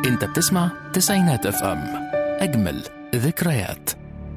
انت بتسمع تسعينات اف ام اجمل ذكريات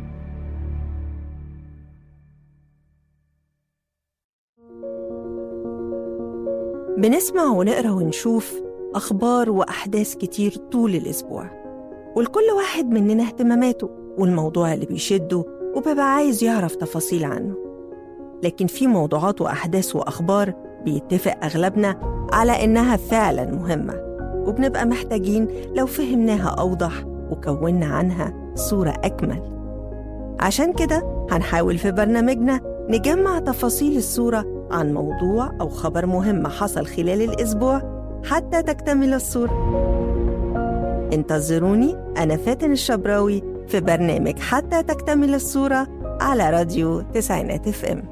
بنسمع ونقرا ونشوف أخبار وأحداث كتير طول الأسبوع ولكل واحد مننا اهتماماته والموضوع اللي بيشده وبيبقى عايز يعرف تفاصيل عنه لكن في موضوعات وأحداث وأخبار بيتفق أغلبنا على إنها فعلا مهمة وبنبقى محتاجين لو فهمناها أوضح وكونا عنها صورة أكمل عشان كده هنحاول في برنامجنا نجمع تفاصيل الصورة عن موضوع أو خبر مهم حصل خلال الأسبوع حتى تكتمل الصورة انتظروني أنا فاتن الشبراوي في برنامج حتى تكتمل الصورة على راديو تسعينات اف ام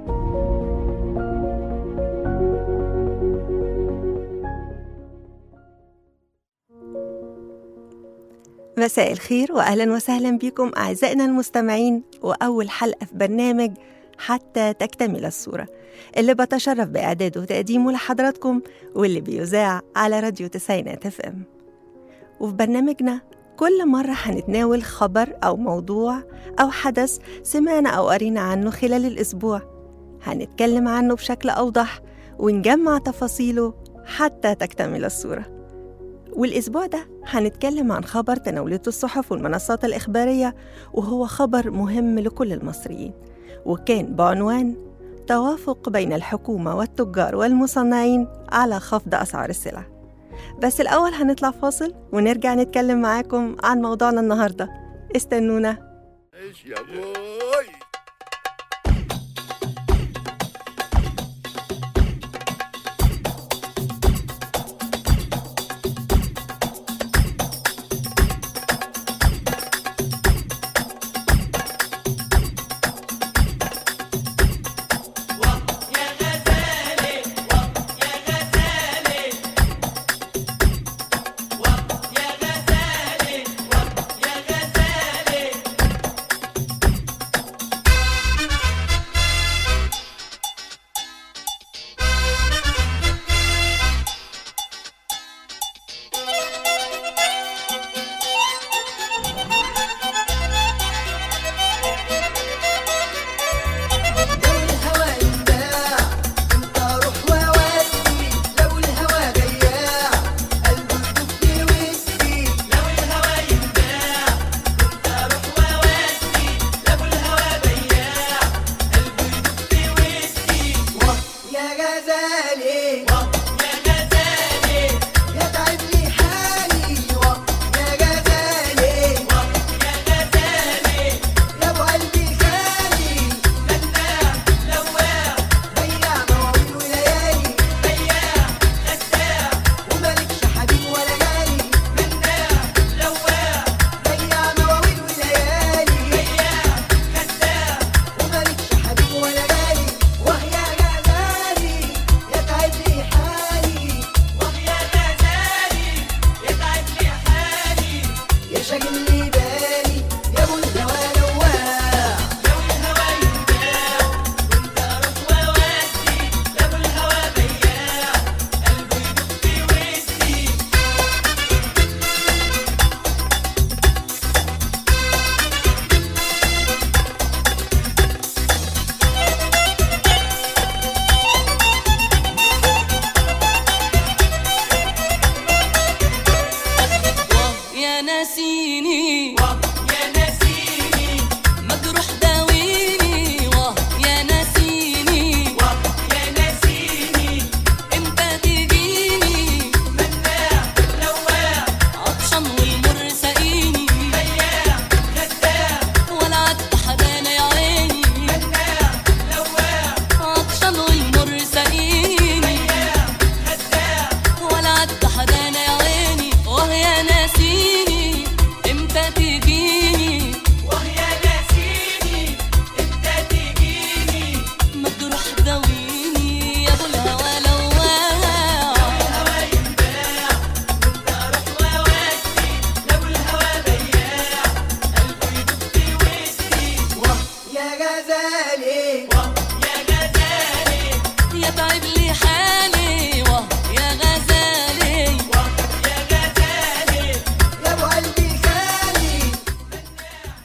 مساء الخير واهلا وسهلا بكم اعزائنا المستمعين واول حلقه في برنامج حتى تكتمل الصوره اللي بتشرف باعداده وتقديمه لحضراتكم واللي بيذاع على راديو تسعينات اف ام وفي برنامجنا كل مرة هنتناول خبر أو موضوع أو حدث سمعنا أو قرينا عنه خلال الأسبوع هنتكلم عنه بشكل أوضح ونجمع تفاصيله حتى تكتمل الصورة والأسبوع ده هنتكلم عن خبر تناولته الصحف والمنصات الإخبارية وهو خبر مهم لكل المصريين وكان بعنوان توافق بين الحكومة والتجار والمصنعين على خفض أسعار السلع بس الأول هنطلع فاصل ونرجع نتكلم معاكم عن موضوعنا النهاردة استنونا ايش يا بوي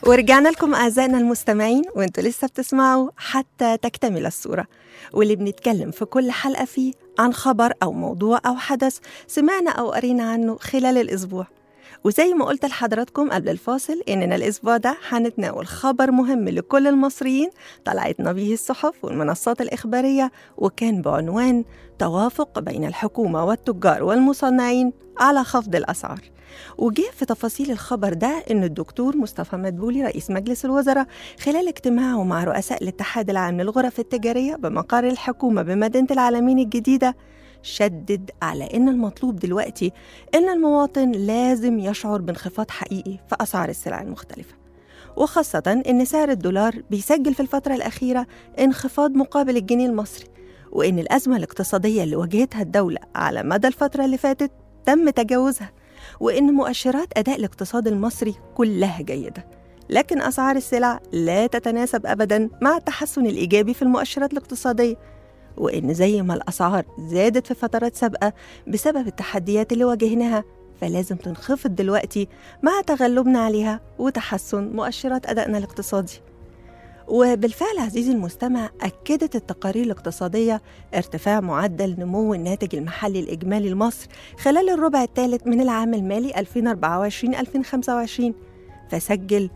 ورجعنا لكم أعزائنا المستمعين وانتوا لسه بتسمعوا حتى تكتمل الصورة واللي بنتكلم في كل حلقة فيه عن خبر أو موضوع أو حدث سمعنا أو قرينا عنه خلال الأسبوع وزي ما قلت لحضراتكم قبل الفاصل إننا الأسبوع ده هنتناول خبر مهم لكل المصريين طلعتنا به الصحف والمنصات الإخبارية وكان بعنوان توافق بين الحكومة والتجار والمصنعين على خفض الأسعار وجه في تفاصيل الخبر ده إن الدكتور مصطفى مدبولي رئيس مجلس الوزراء خلال اجتماعه مع رؤساء الاتحاد العام للغرف التجارية بمقر الحكومة بمدينة العالمين الجديدة شدد على إن المطلوب دلوقتي إن المواطن لازم يشعر بانخفاض حقيقي في أسعار السلع المختلفة وخاصة إن سعر الدولار بيسجل في الفترة الأخيرة انخفاض مقابل الجنيه المصري وإن الأزمة الاقتصادية اللي واجهتها الدولة على مدى الفترة اللي فاتت تم تجاوزها وإن مؤشرات أداء الاقتصاد المصري كلها جيدة لكن أسعار السلع لا تتناسب أبدا مع التحسن الإيجابي في المؤشرات الاقتصادية وإن زي ما الأسعار زادت في فترات سابقة بسبب التحديات اللي واجهناها فلازم تنخفض دلوقتي مع تغلبنا عليها وتحسن مؤشرات أدائنا الاقتصادي وبالفعل عزيزي المستمع أكدت التقارير الاقتصادية ارتفاع معدل نمو الناتج المحلي الإجمالي لمصر خلال الربع الثالث من العام المالي 2024-2025 فسجل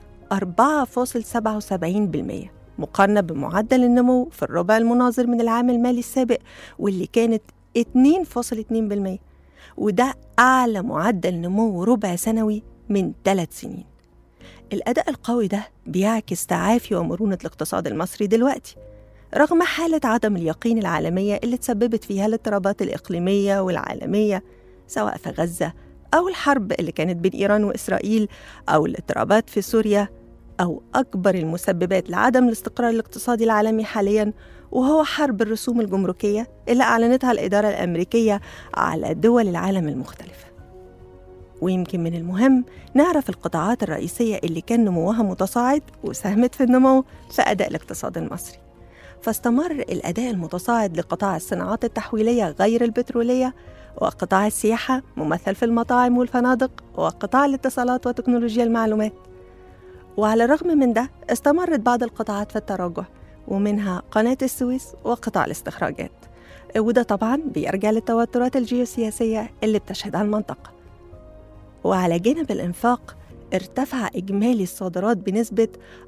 4.77% مقارنة بمعدل النمو في الربع المناظر من العام المالي السابق واللي كانت 2.2% وده أعلى معدل نمو ربع سنوي من ثلاث سنين الأداء القوي ده بيعكس تعافي ومرونة الاقتصاد المصري دلوقتي رغم حالة عدم اليقين العالمية اللي تسببت فيها الاضطرابات الإقليمية والعالمية سواء في غزة أو الحرب اللي كانت بين إيران وإسرائيل أو الاضطرابات في سوريا أو أكبر المسببات لعدم الاستقرار الاقتصادي العالمي حالياً وهو حرب الرسوم الجمركية اللي أعلنتها الإدارة الأمريكية على دول العالم المختلفة ويمكن من المهم نعرف القطاعات الرئيسية اللي كان نموها متصاعد وساهمت في النمو في أداء الاقتصاد المصري فاستمر الأداء المتصاعد لقطاع الصناعات التحويلية غير البترولية وقطاع السياحة ممثل في المطاعم والفنادق وقطاع الاتصالات وتكنولوجيا المعلومات وعلى الرغم من ده استمرت بعض القطاعات في التراجع ومنها قناة السويس وقطاع الاستخراجات وده طبعا بيرجع للتوترات الجيوسياسية اللي بتشهدها المنطقة وعلى جانب الإنفاق ارتفع إجمالي الصادرات بنسبة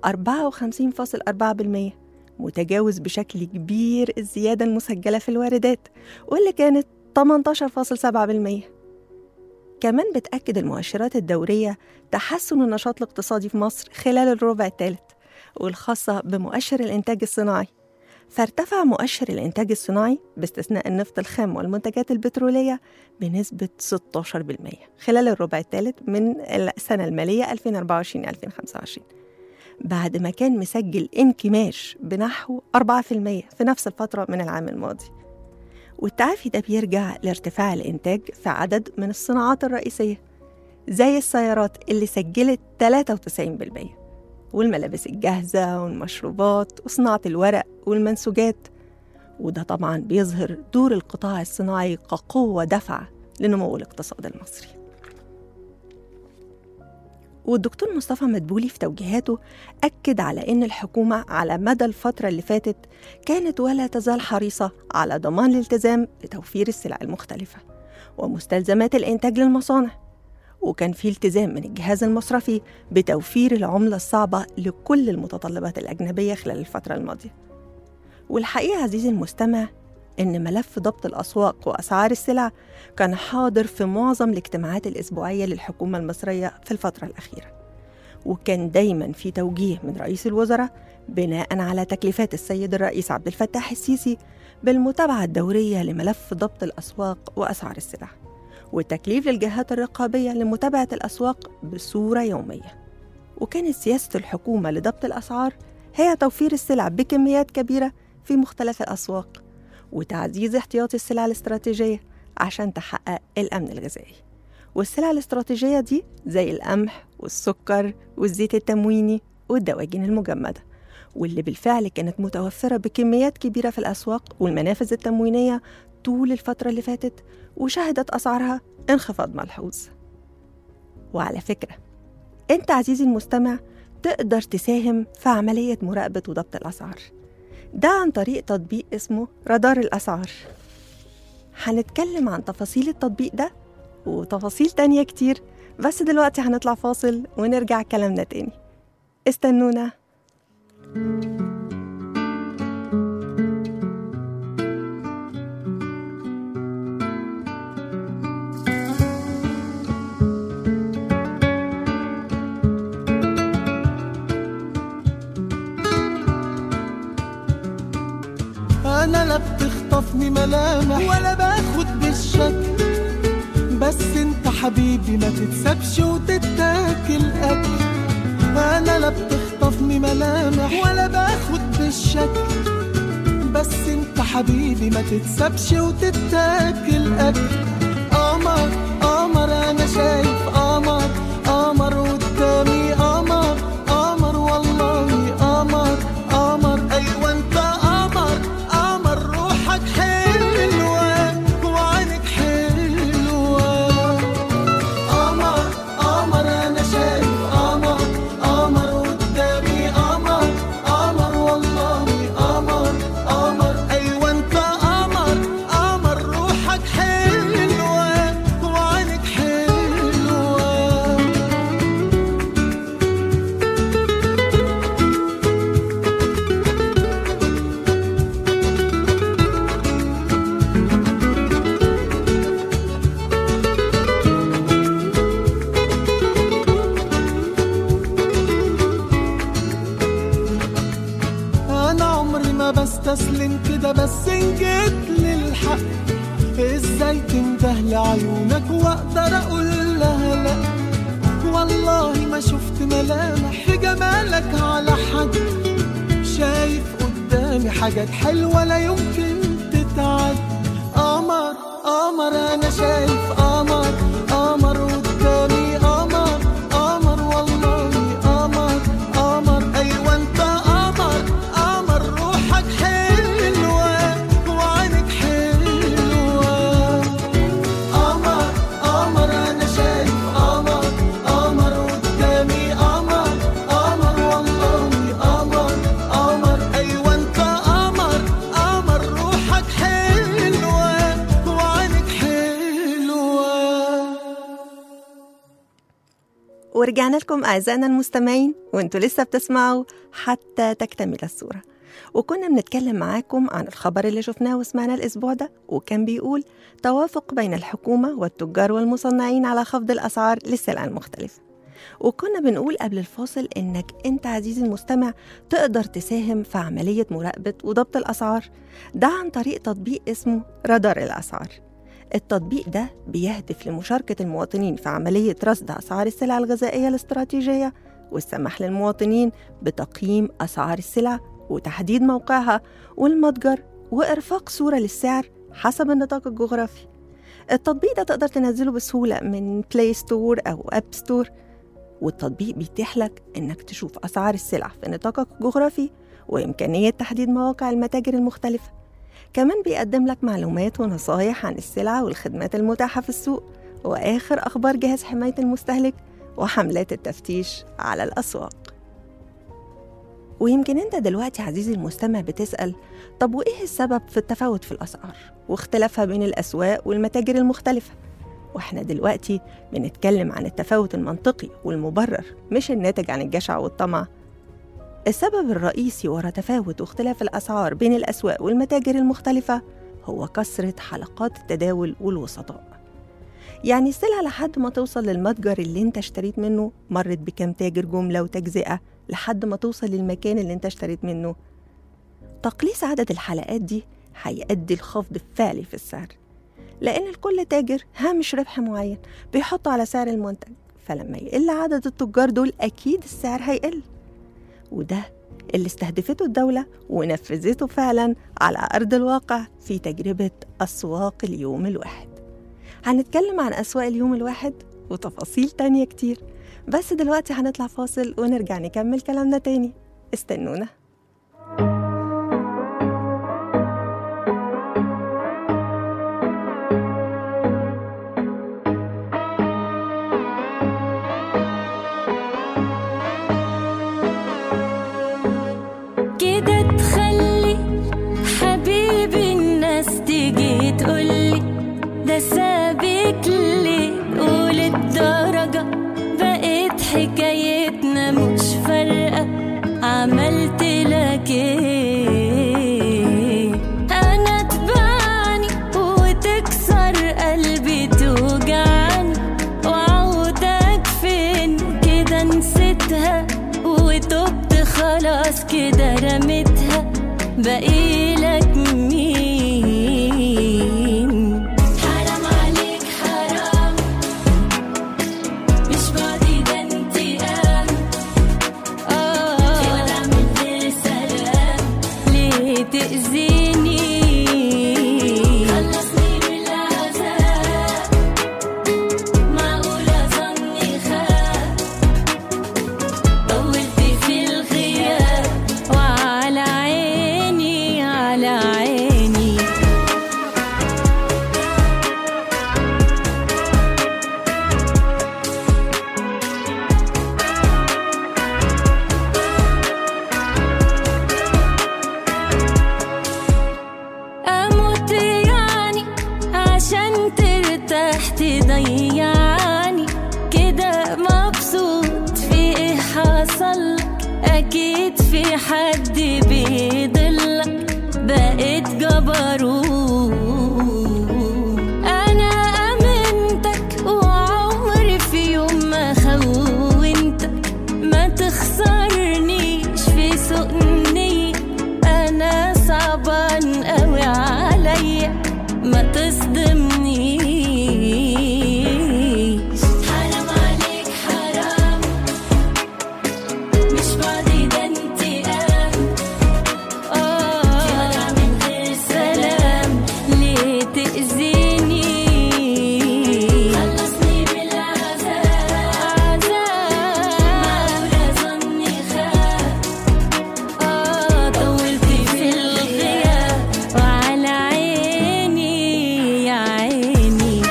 54.4% متجاوز بشكل كبير الزيادة المسجلة في الواردات واللي كانت 18.7% كمان بتأكد المؤشرات الدورية تحسن النشاط الاقتصادي في مصر خلال الربع الثالث والخاصة بمؤشر الإنتاج الصناعي فارتفع مؤشر الإنتاج الصناعي باستثناء النفط الخام والمنتجات البترولية بنسبة 16% خلال الربع الثالث من السنة المالية 2024-2025 بعد ما كان مسجل انكماش بنحو 4% في نفس الفترة من العام الماضي والتعافي ده بيرجع لارتفاع الإنتاج في عدد من الصناعات الرئيسية زي السيارات اللي سجلت 93% والملابس الجاهزة والمشروبات وصناعة الورق والمنسوجات وده طبعا بيظهر دور القطاع الصناعي كقوة دفع لنمو الاقتصاد المصري والدكتور مصطفى مدبولي في توجيهاته أكد على أن الحكومة على مدى الفترة اللي فاتت كانت ولا تزال حريصة على ضمان الالتزام بتوفير السلع المختلفة ومستلزمات الإنتاج للمصانع وكان في التزام من الجهاز المصرفي بتوفير العملة الصعبة لكل المتطلبات الأجنبية خلال الفترة الماضية والحقيقة عزيزي المستمع إن ملف ضبط الأسواق وأسعار السلع كان حاضر في معظم الاجتماعات الأسبوعية للحكومة المصرية في الفترة الأخيرة وكان دايما في توجيه من رئيس الوزراء بناء على تكليفات السيد الرئيس عبد الفتاح السيسي بالمتابعة الدورية لملف ضبط الأسواق وأسعار السلع وتكليف للجهات الرقابية لمتابعة الأسواق بصورة يومية وكانت سياسة الحكومة لضبط الأسعار هي توفير السلع بكميات كبيرة في مختلف الأسواق وتعزيز احتياطي السلع الاستراتيجية عشان تحقق الأمن الغذائي والسلع الاستراتيجية دي زي القمح والسكر والزيت التمويني والدواجن المجمدة واللي بالفعل كانت متوفرة بكميات كبيرة في الأسواق والمنافذ التموينية طول الفترة اللي فاتت وشهدت أسعارها انخفاض ملحوظ وعلى فكرة أنت عزيزي المستمع تقدر تساهم في عملية مراقبة وضبط الأسعار ده عن طريق تطبيق اسمه رادار الأسعار هنتكلم عن تفاصيل التطبيق ده وتفاصيل تانية كتير بس دلوقتي هنطلع فاصل ونرجع كلامنا تاني استنونا انا لا بتخطفني ملامح ولا باخد بالشكل بس انت حبيبي ما تتسابش وتتاكل اكل انا لا بتخطفني ملامح ولا باخد بالشكل بس انت حبيبي ما تتسابش وتتاكل اكل قمر قمر انا شايف قمر قمر قدامي قمر قمر والله قمر قمر ايوه انت قمر قمر روحك حلوه وعينك حلوه قمر قمر انا شايف قمر قمر قدامي قمر قمر والله قمر قمر ايوه انت قمر قمر روحك حلوه وعينك حلوه انا عمري ما بستسلم كده بس ان جيت للحق ازاي تنده لعيونك واقدر اقول لها لا والله ما شفت ملامح في جمالك على حد شايف قدامي حاجات حلوة لا يمكن تتعد قمر قمر انا شايف قمر قمر قدامي قمر قمر والله قمر قمر ايوه انت قمر قمر روحك حلوه وعينك حلوه قمر قمر انا شايف قمر قمر قدامي قمر قمر والله قمر قمر ايوه انت قمر قمر روحك حلوه وعينك حلوه ورجعنا لكم أعزائنا المستمعين وانتوا لسه بتسمعوا حتى تكتمل الصورة وكنا بنتكلم معاكم عن الخبر اللي شفناه وسمعناه الأسبوع ده وكان بيقول توافق بين الحكومة والتجار والمصنعين على خفض الأسعار للسلع المختلفة وكنا بنقول قبل الفاصل إنك أنت عزيزي المستمع تقدر تساهم في عملية مراقبة وضبط الأسعار ده عن طريق تطبيق اسمه رادار الأسعار التطبيق ده بيهدف لمشاركة المواطنين في عملية رصد أسعار السلع الغذائية الاستراتيجية والسماح للمواطنين بتقييم أسعار السلع وتحديد موقعها والمتجر وإرفاق صورة للسعر حسب النطاق الجغرافي التطبيق ده تقدر تنزله بسهولة من بلاي ستور أو أب ستور والتطبيق بيتيح لك إنك تشوف أسعار السلع في نطاقك الجغرافي وإمكانية تحديد مواقع المتاجر المختلفة كمان بيقدم لك معلومات ونصايح عن السلع والخدمات المتاحة في السوق وآخر أخبار جهاز حماية المستهلك وحملات التفتيش على الأسواق ويمكن أنت دلوقتي عزيزي المستمع بتسأل طب وإيه السبب في التفاوت في الأسعار واختلافها بين الأسواق والمتاجر المختلفة وإحنا دلوقتي بنتكلم عن التفاوت المنطقي والمبرر مش الناتج عن الجشع والطمع السبب الرئيسي وراء تفاوت واختلاف الأسعار بين الأسواق والمتاجر المختلفة هو كثرة حلقات التداول والوسطاء يعني السلعة لحد ما توصل للمتجر اللي انت اشتريت منه مرت بكام تاجر جملة وتجزئة لحد ما توصل للمكان اللي انت اشتريت منه تقليص عدد الحلقات دي هيؤدي لخفض فعلي في السعر لأن لكل تاجر هامش ربح معين بيحطه على سعر المنتج فلما يقل عدد التجار دول أكيد السعر هيقل وده اللي استهدفته الدولة ونفذته فعلا على أرض الواقع في تجربة أسواق اليوم الواحد هنتكلم عن أسواق اليوم الواحد وتفاصيل تانية كتير بس دلوقتي هنطلع فاصل ونرجع نكمل كلامنا تاني استنونا خلاص كده رميتها بقيلك مين حرام عليك حرام مش بعدي ده انتقام اه ولا من غير سلام ليه تأذيني خلصني من العذاب معقولة ظني خاب طولت في الغياب وعلى عيني على عيني أموت يعني عشان ترتاح تضيعني كده مبسوط في إيه حصلك أكيد في حد بيضلك بقيت جبروت أنا أمنتك وعمري في يوم ما خونتك ما تخسرنيش في سؤني أنا صعبان قوي عليا ما تصدمنيش حرام عليك حرام مش بعدي ده انتقام اه ولا من غير سلام ليه تأذيني خلصني بالعذاب معقولة ظني خاب آه طولت في الغياب وعلى عيني يا عيني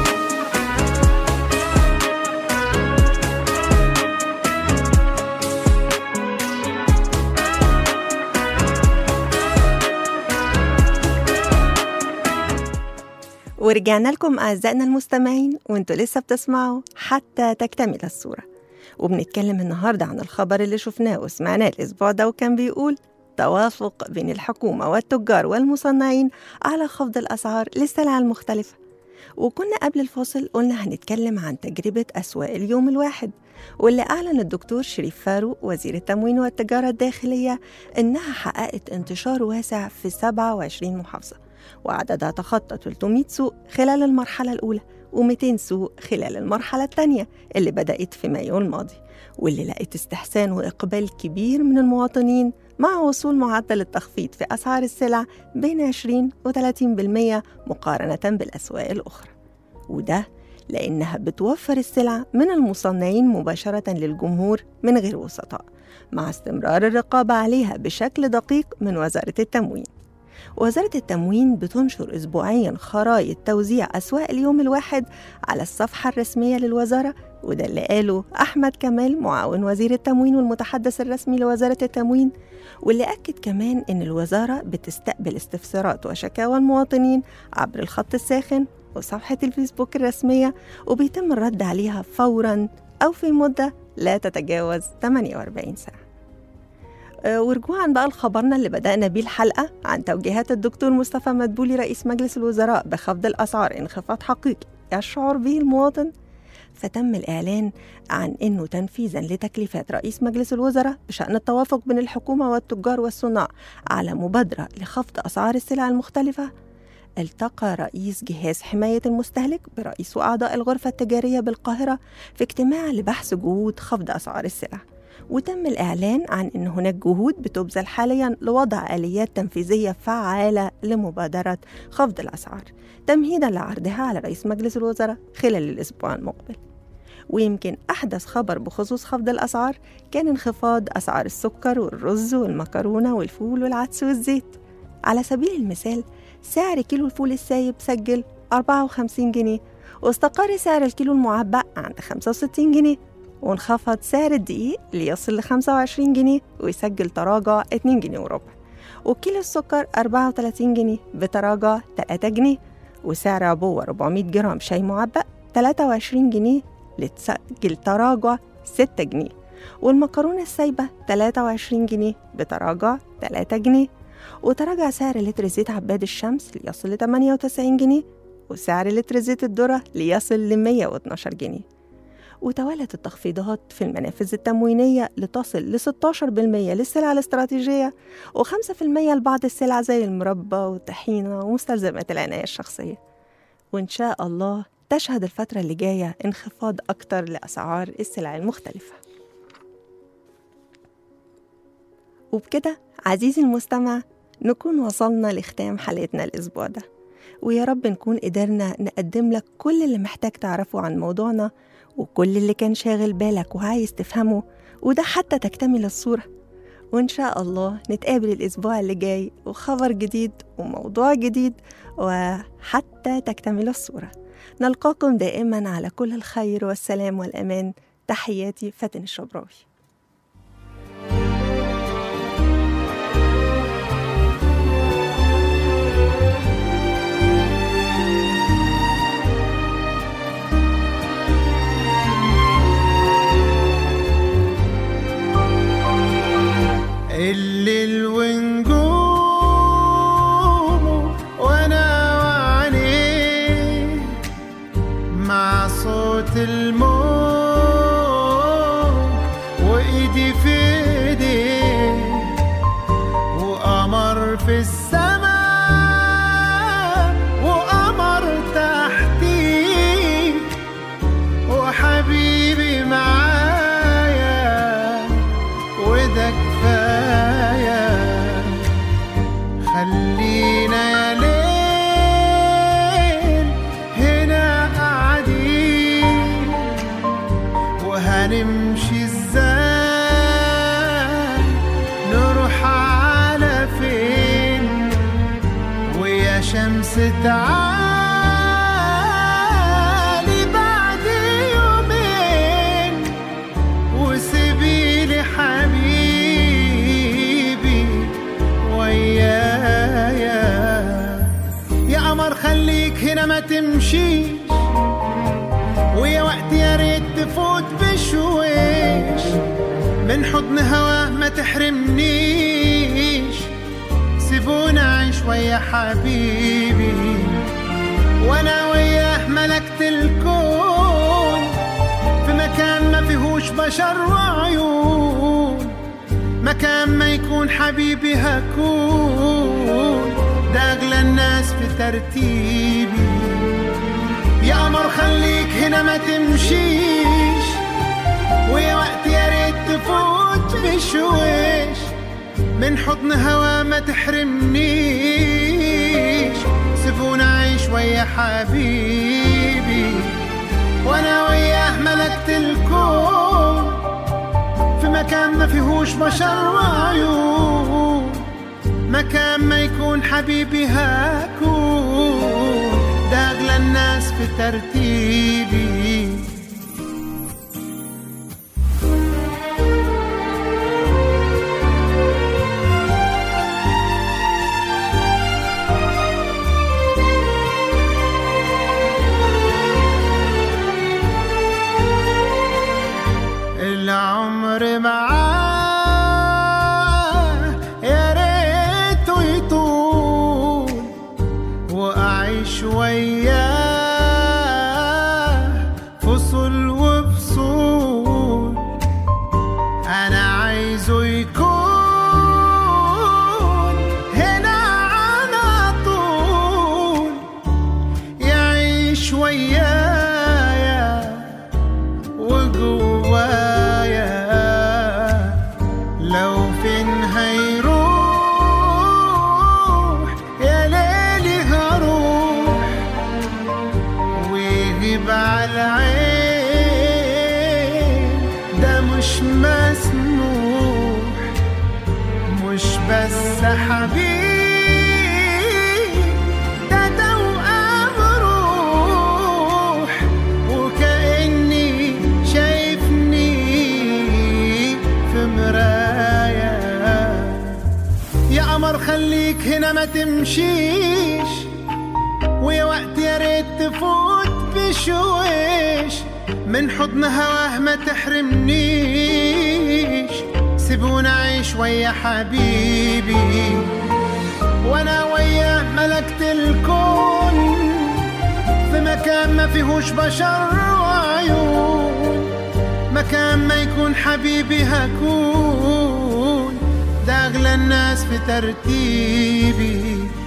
ورجعنا لكم أعزائنا المستمعين وانتوا لسه بتسمعوا حتى تكتمل الصورة وبنتكلم النهاردة عن الخبر اللي شفناه وسمعناه الأسبوع ده وكان بيقول توافق بين الحكومة والتجار والمصنعين على خفض الأسعار للسلع المختلفة وكنا قبل الفاصل قلنا هنتكلم عن تجربة أسواق اليوم الواحد واللي أعلن الدكتور شريف فاروق وزير التموين والتجارة الداخلية إنها حققت انتشار واسع في 27 محافظة وعددها تخطى 300 سوق خلال المرحلة الأولى و200 سوق خلال المرحلة الثانية اللي بدأت في مايو الماضي واللي لقت استحسان وإقبال كبير من المواطنين مع وصول معدل التخفيض في أسعار السلع بين 20 و 30% مقارنة بالأسواق الأخرى وده لأنها بتوفر السلع من المصنعين مباشرة للجمهور من غير وسطاء مع استمرار الرقابة عليها بشكل دقيق من وزارة التموين وزارة التموين بتنشر أسبوعيا خرائط توزيع أسواق اليوم الواحد على الصفحة الرسمية للوزارة وده اللي قاله أحمد كمال معاون وزير التموين والمتحدث الرسمي لوزارة التموين واللي أكد كمان إن الوزارة بتستقبل استفسارات وشكاوى المواطنين عبر الخط الساخن وصفحة الفيسبوك الرسمية وبيتم الرد عليها فورا أو في مدة لا تتجاوز 48 ساعة آه، ورجوعا بقى لخبرنا اللي بدأنا بيه الحلقة عن توجيهات الدكتور مصطفى مدبولي رئيس مجلس الوزراء بخفض الأسعار انخفاض حقيقي يشعر به المواطن فتم الإعلان عن أنه تنفيذا لتكليفات رئيس مجلس الوزراء بشأن التوافق بين الحكومة والتجار والصناع على مبادرة لخفض أسعار السلع المختلفة التقى رئيس جهاز حماية المستهلك برئيس وأعضاء الغرفة التجارية بالقاهرة في اجتماع لبحث جهود خفض أسعار السلع وتم الإعلان عن أن هناك جهود بتبذل حاليا لوضع آليات تنفيذية فعالة لمبادرة خفض الأسعار تمهيدا لعرضها على رئيس مجلس الوزراء خلال الأسبوع المقبل ويمكن أحدث خبر بخصوص خفض الأسعار كان انخفاض أسعار السكر والرز والمكرونة والفول والعدس والزيت على سبيل المثال سعر كيلو الفول السايب سجل 54 جنيه واستقر سعر الكيلو المعبأ عند 65 جنيه وانخفض سعر الدقيق ليصل ل 25 جنيه ويسجل تراجع 2 جنيه وربع وكيلو السكر 34 جنيه بتراجع 3 جنيه وسعر عبوة 400 جرام شاي معبأ 23 جنيه لتسجل تراجع 6 جنيه والمكرونة السايبة 23 جنيه بتراجع 3 جنيه وتراجع سعر لتر زيت عباد الشمس ليصل ل 98 جنيه وسعر لتر زيت الذرة ليصل ل 112 جنيه وتوالت التخفيضات في المنافذ التموينية لتصل ل 16% للسلع الاستراتيجية و5% لبعض السلع زي المربى والطحينة ومستلزمات العناية الشخصية وإن شاء الله تشهد الفترة اللي جاية انخفاض أكتر لأسعار السلع المختلفة وبكده عزيزي المستمع نكون وصلنا لختام حلقتنا الأسبوع ده ويا رب نكون قدرنا نقدم لك كل اللي محتاج تعرفه عن موضوعنا وكل اللي كان شاغل بالك وعايز تفهمه وده حتى تكتمل الصورة وإن شاء الله نتقابل الأسبوع اللي جاي وخبر جديد وموضوع جديد وحتى تكتمل الصورة نلقاكم دائما على كل الخير والسلام والأمان تحياتي فاتن الشبراوي الليل ونجومه وانا وعينيه مع صوت الموج وايدي في ايديه وقمر في السماء وقمر تحتيه وحبيبي معايا وده كفاية خلينا يا ليل هنا قاعدين وهنمشي ازاي نروح على فين ويا شمس تعالي بعد يومين وسيبيلي حبيبي ويايا يا قمر خليك هنا ما تمشيش ويا وقت يا ريت تفوت بشويش من حضن هواه ما تحرمنيش سيبونا عيش ويا حبيبي وانا وياه ملكت الكون في مكان ما فيهوش بشر وعيون مكان ما يكون حبيبي هكون ده اغلى الناس في ترتيبي يا قمر خليك هنا ما تمشيش ويا وقت يا ريت تفوت بشويش من حضن هوا ما تحرمنيش سيبونا عيش ويا حبيبي وانا وياه ملكت الكون في مكان ما فيهوش بشر وعيون مكان ما يكون حبيبي هكون ده اغلى الناس في ترتيبي العمر معاه يا ريته يطول واعيش وياه فصل وفصول انا عايزه يكون هنا على طول يعيش ويايا وجوايا لو فين هيروح يا ليلي هروح ويغيب على العين ده مش مسموح مش بس حبيب ده توأم روح وكأني شايفني في مراية يا قمر خليك هنا ما تمشيش ويا وقت يا ريت تفوت بشويش من حضن هواه ما تحرمنيش سيبونا عيش ويا حبيبي وانا وياه ملكت الكون في مكان ما فيهوش بشر وعيون مكان ما يكون حبيبي هكون ده أغلى الناس في ترتيبي